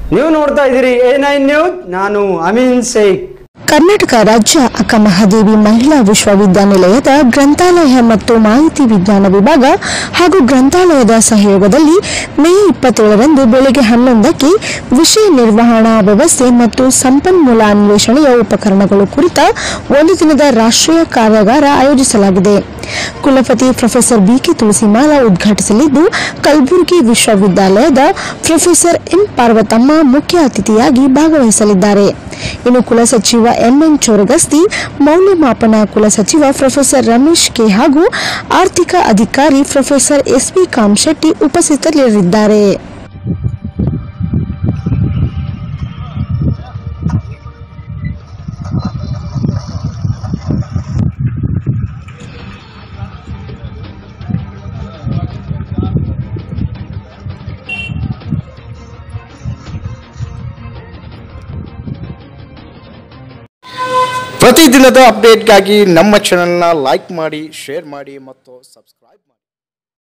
ನೀವು ನೋಡ್ತಾ ಇದ್ದೀರಿ ಎ ನೈನ್ ನ್ಯೂಸ್ ನಾನು ಅಮೀನ್ ಶೇಖ್ ಕರ್ನಾಟಕ ರಾಜ್ಯ ಅಕ್ಕಮಹಾದೇವಿ ಮಹಿಳಾ ವಿಶ್ವವಿದ್ಯಾನಿಲಯದ ಗ್ರಂಥಾಲಯ ಮತ್ತು ಮಾಹಿತಿ ವಿಜ್ಞಾನ ವಿಭಾಗ ಹಾಗೂ ಗ್ರಂಥಾಲಯದ ಸಹಯೋಗದಲ್ಲಿ ಮೇ ಇಪ್ಪತ್ತೇಳರಂದು ಬೆಳಗ್ಗೆ ಹನ್ನೊಂದಕ್ಕೆ ವಿಷಯ ನಿರ್ವಹಣಾ ವ್ಯವಸ್ಥೆ ಮತ್ತು ಸಂಪನ್ಮೂಲ ಅನ್ವೇಷಣೆಯ ಉಪಕರಣಗಳು ಕುರಿತ ಒಂದು ದಿನದ ರಾಷ್ಟ್ರೀಯ ಕಾರ್ಯಾಗಾರ ಆಯೋಜಿಸಲಾಗಿದೆ ಕುಲಪತಿ ಪ್ರೊಫೆಸರ್ ಬಿಕೆ ತುಳಸಿಮಾಲ ಉದ್ಘಾಟಿಸಲಿದ್ದು ಕಲಬುರಗಿ ವಿಶ್ವವಿದ್ಯಾಲಯದ ಪ್ರೊಫೆಸರ್ ಎನ್ ಪಾರ್ವತಮ್ಮ ಮುಖ್ಯ ಅತಿಥಿಯಾಗಿ ಭಾಗವಹಿಸಲಿದ್ದಾರೆ ಇನ್ನು ಕುಲಸಚಿವ ಎಂಎನ್ ಚೋರಗಸ್ತಿ ಮೌಲ್ಯಮಾಪನ ಕುಲಸಚಿವ ಪ್ರೊಫೆಸರ್ ರಮೇಶ್ ಕೆ ಹಾಗೂ ಆರ್ಥಿಕ ಅಧಿಕಾರಿ ಪ್ರೊಫೆಸರ್ ಎಸ್ ಬಿ ಕಾಮಶೆಟ್ಟಿ ಉಪಸ್ಥಿತರಿರಲಿದ್ದಾರೆ ಪ್ರತಿದಿನದ ಅಪ್ಡೇಟ್ಗಾಗಿ ನಮ್ಮ ಚಾನೆಲ್ನ ಲೈಕ್ ಮಾಡಿ ಶೇರ್ ಮಾಡಿ ಮತ್ತು ಸಬ್ಸ್ಕ್ರೈಬ್ ಮಾಡಿ